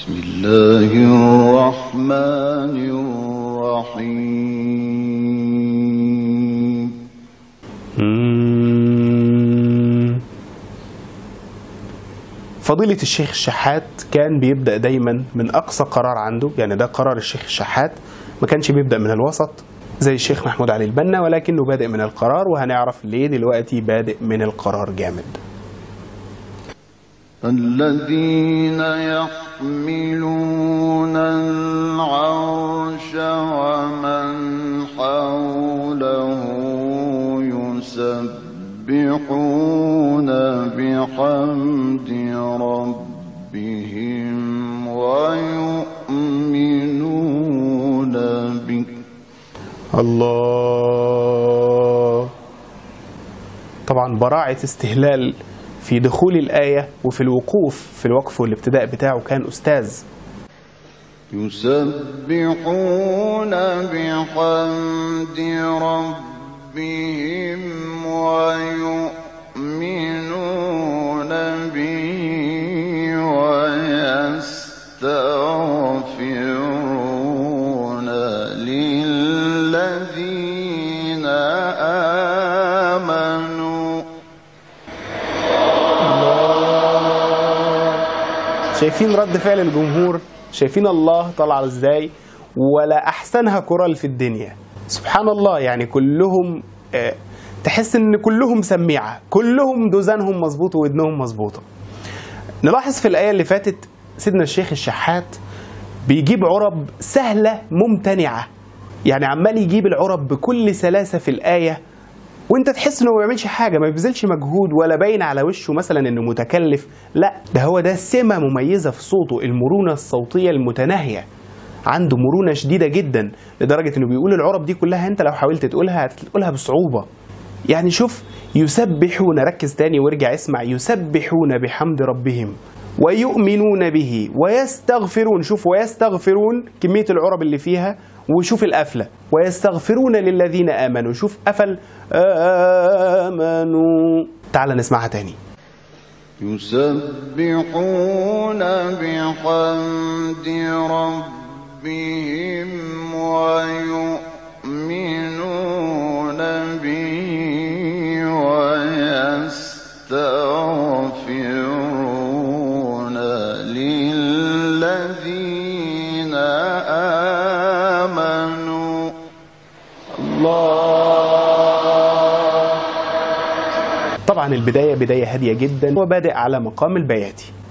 بسم الله الرحمن الرحيم مم. فضيلة الشيخ الشحات كان بيبدأ دايما من أقصى قرار عنده يعني ده قرار الشيخ الشحات ما كانش بيبدأ من الوسط زي الشيخ محمود علي البنا ولكنه بادئ من القرار وهنعرف ليه دلوقتي بادئ من القرار جامد الذين يحملون العرش ومن حوله يسبحون بحمد ربهم ويؤمنون به الله طبعا براعة استهلال في دخول الآية وفي الوقوف في الوقف والابتداء بتاعه كان أستاذ يسبحون بحمد ربهم ويؤمنون به ويستغفرون للذين آمنوا شايفين رد فعل الجمهور شايفين الله طلع ازاي ولا احسنها كرال في الدنيا سبحان الله يعني كلهم آه، تحس ان كلهم سميعه كلهم دوزانهم مظبوط ودنهم مظبوطه نلاحظ في الايه اللي فاتت سيدنا الشيخ الشحات بيجيب عرب سهله ممتنعه يعني عمال يجيب العرب بكل سلاسه في الايه وانت تحس انه ما بيعملش حاجه ما بيبذلش مجهود ولا باين على وشه مثلا انه متكلف لا ده هو ده سمه مميزه في صوته المرونه الصوتيه المتناهيه عنده مرونه شديده جدا لدرجه انه بيقول العرب دي كلها انت لو حاولت تقولها هتقولها بصعوبه يعني شوف يسبحون ركز تاني وارجع اسمع يسبحون بحمد ربهم ويؤمنون به ويستغفرون شوف ويستغفرون كمية العرب اللي فيها وشوف القفلة ويستغفرون للذين آمنوا شوف قفل آمنوا تعال نسمعها تاني يسبحون بحمد ربهم ويؤمنون به ويستغفرون للذين آمنوا طبعا البداية بداية هادية جدا وبادئ على مقام البياتي